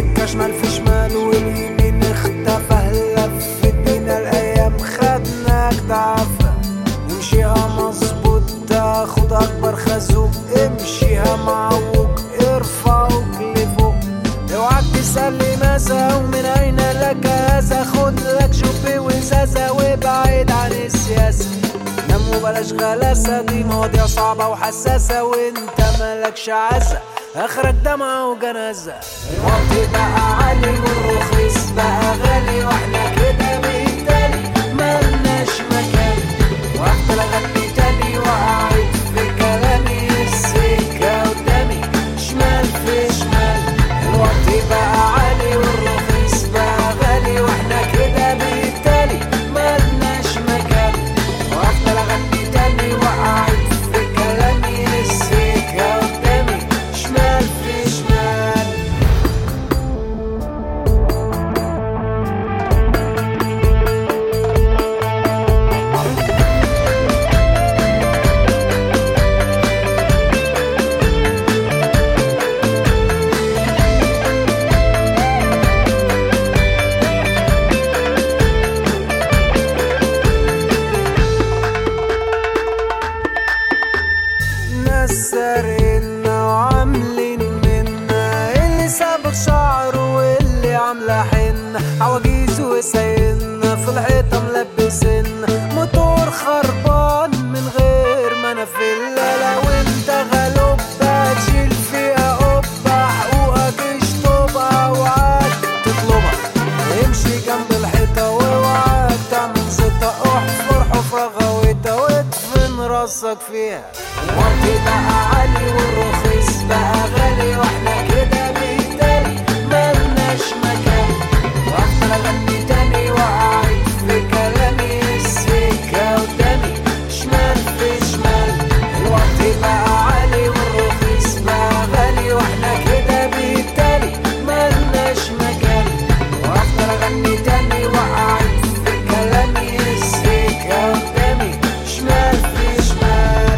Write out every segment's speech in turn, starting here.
السكة شمال في شمال واليمين اختفى لفت بينا الايام خدناك تعافى نمشيها مظبوط تاخد اكبر خازوق امشيها معوج ارفعوك لفوق اوعك تسألني ماذا ومن اين لك هذا خد لك جوبي وزازة وابعد عن السياسة نام وبلاش غلاسة دي مواضيع صعبة وحساسة وانت مالكش عزة اخرك دمعة وجنازة الوقت بقى عالي والرخيص بقى غالي واحنا كده بالتالي ملناش مكان وافضل اغني تاني واعيد في كلامي السكة قدامي شمال في شمال الوقت بقى عالي والرخيص بقى غالي واحنا كده بالتالي ملناش مكان وافضل اغني تاني واعيد في كلامي السكة قدامي شمال في شمال ناس سارقنا وعاملين منا اللي سابق شعره واللي عاملة حنة عواجيز وسايقنا في الحيطة ملبسنا موتور خربان من غير ما انا في الليلة وانت غلوب تشيل فيها قبة حقوقك اشطبها اوعاك تطلبها امشي جنب الحيطة واوعاك تعمل زيطة احفر حفرة غويطة وادفن راسك فيها الوقت بقى عالي والرخيص بقى غالي واحنا كده بالتالي ملناش مكان وافضل اغني تاني واعيد في كلامي السكة قدامي شمال في شمال الوقت بقى عالي والرخيص بقى غالي واحنا كده بالتالي ملناش مكان وافضل اغني تاني واعيد في كلامي السكة قدامي شمال في شمال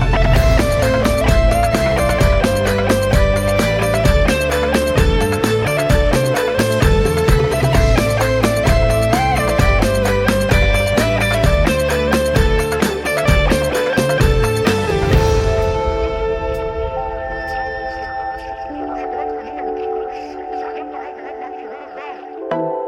Thank you.